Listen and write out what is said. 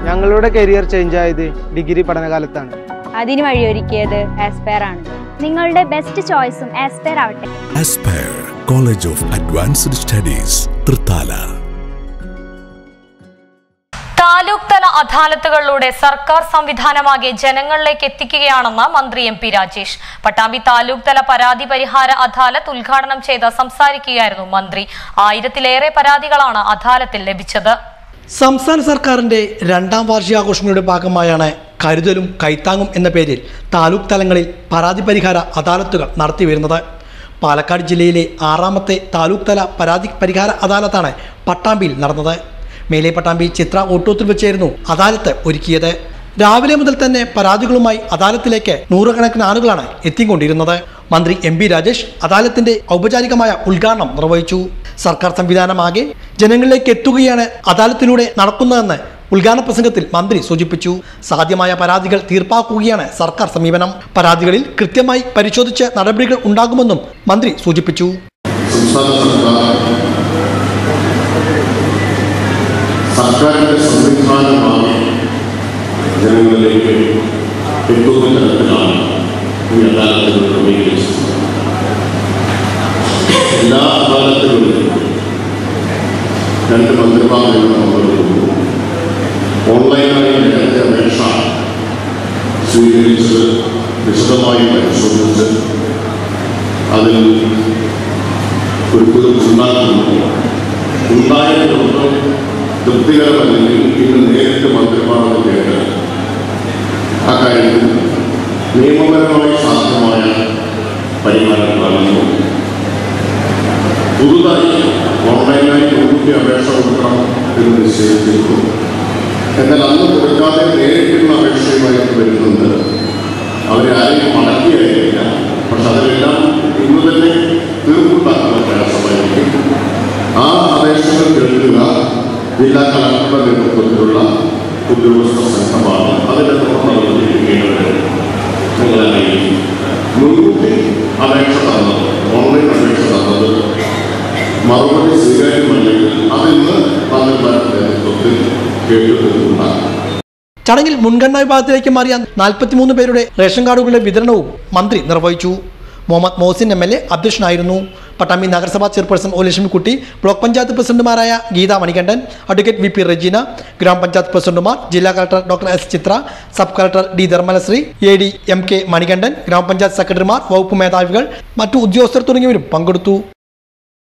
ഞങ്ങളുടെ career change ആയത് degree പഠനകാലത്താണ് അതിന് വഴിയൊരുക്കിയത് ആസ്പയർ ആണ് നിങ്ങളുടെ ബെസ്റ്റ് ചോയ്സും ആസ്പയർ ആവട്ടെ Aspire College of Advanced Studies, Trithala. Taluk തല അദാലത്തുകളിലൂടെ സർക്കാർ സംവിധാനമാകെ ജനങ്ങളിലേക്ക് എത്തിക്കുകയാണെന്ന് മന്ത്രി എം പി രാജേഷ് പട്ടാമ്പി താലൂക്ക് തല പരാതി പരിഹാര അദാലത്ത് ഉദ്ഘാടനം ചെയ്ത് സംസാരിക്കുകയായിരുന്നു മന്ത്രി ആയിരത്തിലേറെ പരാതികളാണ് അദാലത്തിൽ ലഭിച്ചത് സംസ്ഥാന സർക്കാരിന്റെ രണ്ടാം വാർഷികാഘോഷങ്ങളുടെ ഭാഗമായാണ് കരുതലും കൈത്താങ്ങും എന്ന പേരിൽ താലൂക്ക് തലങ്ങളിൽ പരാതി പരിഹാര അദാലത്തുകൾ നടത്തിവരുന്നത് പാലക്കാട് ജില്ലയിലെ ആറാമത്തെ താലൂക്ക് തല പരാതി പരിഹാര അദാലത്താണ് പട്ടാമ്പിയിൽ നടന്നത് മേലെ പട്ടാമ്പി ചിത്ര ഓട്ടോത്തിൽ വെച്ചായിരുന്നു അദാലത്ത് ഒരുക്കിയത് രാവിലെ മുതൽ തന്നെ പരാതികളുമായി അദാലത്തിലേക്ക് നൂറുകണക്കിന് ആളുകളാണ് എത്തിക്കൊണ്ടിരുന്നത് മന്ത്രി എം ബി രാജേഷ് അദാലത്തിന്റെ ഔപചാരികമായ ഉദ്ഘാടനം നിർവഹിച്ചു സർക്കാർ സംവിധാനമാകെ ജനങ്ങളിലേക്ക് എത്തുകയാണ് അദാലത്തിലൂടെ നടക്കുന്നതെന്ന് ഉദ്ഘാടന പ്രസംഗത്തിൽ മന്ത്രി സൂചിപ്പിച്ചു സാധ്യമായ പരാതികൾ തീർപ്പാക്കുകയാണ് സർക്കാർ സമീപനം പരാതികളിൽ കൃത്യമായി പരിശോധിച്ച് നടപടികൾ ഉണ്ടാകുമെന്നും മന്ത്രി സൂചിപ്പിച്ചു സംസ്ഥാന സർക്കാർ സർക്കാരിൻ്റെ സംവിധാനമായി ജനങ്ങളിലേക്ക് എത്തുന്ന തരത്തിലാണ് ഈ അദാലത്തുകൾ ക്രമീകരിച്ചത് എല്ലാ അദാലത്തുകളിലും രണ്ട് മന്ത്രിമാർ നിന്ന് പങ്കെടുക്കുന്നു ഓൺലൈനായി നേരത്തെ അപേക്ഷ സ്വീകരിച്ച് വിശദമായി പരിശോധിച്ച് അതിൽ ഒരു ഉണ്ടാക്കുന്നു ഉണ്ടായതുകൊണ്ട് തൃപ്തികരമല്ലെങ്കിൽ ഇന്ന് നേരിട്ട് മന്ത്രിമാരുടെ കേട്ട് അക്കാര്യത്തിൽ നിയമപരമായി സാധ്യമായ പരിഹാരം കാണുന്നു പുതുതായി ഓൺലൈനായി മുൻകൂട്ടി അപേക്ഷ കൊടുക്കണം എന്ന് നിശ്ചയിച്ചിരുന്നു എന്നാൽ അന്ന് കൊടുക്കാതെ നേരിട്ടുള്ള അപേക്ഷയുമായിട്ട് വരുന്നുണ്ട് അവരെ ആരെയും മടക്കിയായില്ല പക്ഷെ അതിലെല്ലാം ഇന്ന് തന്നെ തീർപ്പുണ്ടാക്കുന്ന പ്രയാസമായിരിക്കും ആ അപേക്ഷകൾ കേൾക്കുക ജില്ലാ കളക്ടറുടെ നേതൃത്വത്തിലുള്ള ഉദ്യോഗസ്ഥ സംഘമാണ് അതിൻ്റെ തുടർ നടപടികൾ നിങ്ങളെ അറിയിക്കും മുൻകൂട്ടി അപേക്ഷ തന്നത് ഓൺലൈൻ അപേക്ഷ തന്നത് മറുപടി സ്വീകാര്യമല്ലെങ്കിൽ അതിന്ന് മന്ത്രിമാരുടെ നേതൃത്വത്തിൽ കേട്ടുനിന്നുണ്ടാകും ചടങ്ങിൽ മുൻഗണനാ വിഭാഗത്തിലേക്ക് മാറിയ നാൽപ്പത്തിമൂന്ന് പേരുടെ റേഷൻ കാർഡുകളുടെ വിതരണവും മന്ത്രി നിർവഹിച്ചു Muhammad Mohsin M L A അധ്യക്ഷനായിരുന്നു പട്ടാമ്പി നഗരസഭാ chairperson O Lakshmikutty block panchayat പ്രസിഡന്റുമാരായ Geetha Manikandan advocate V P Rajeena ഗ്രാമപഞ്ചായത്ത് പ്രസിഡന്റുമാർ ജില്ലാ collector doctor S Chitra sub collector D Dharmalasree A D M K Manikandan ഗ്രാമപഞ്ചായത്ത് സെക്രട്ടറിമാർ വകുപ്പ് മേധാവികൾ മറ്റു ഉദ്യോഗസ്ഥർ തുടങ്ങിയവരും പങ്കെടുത്തു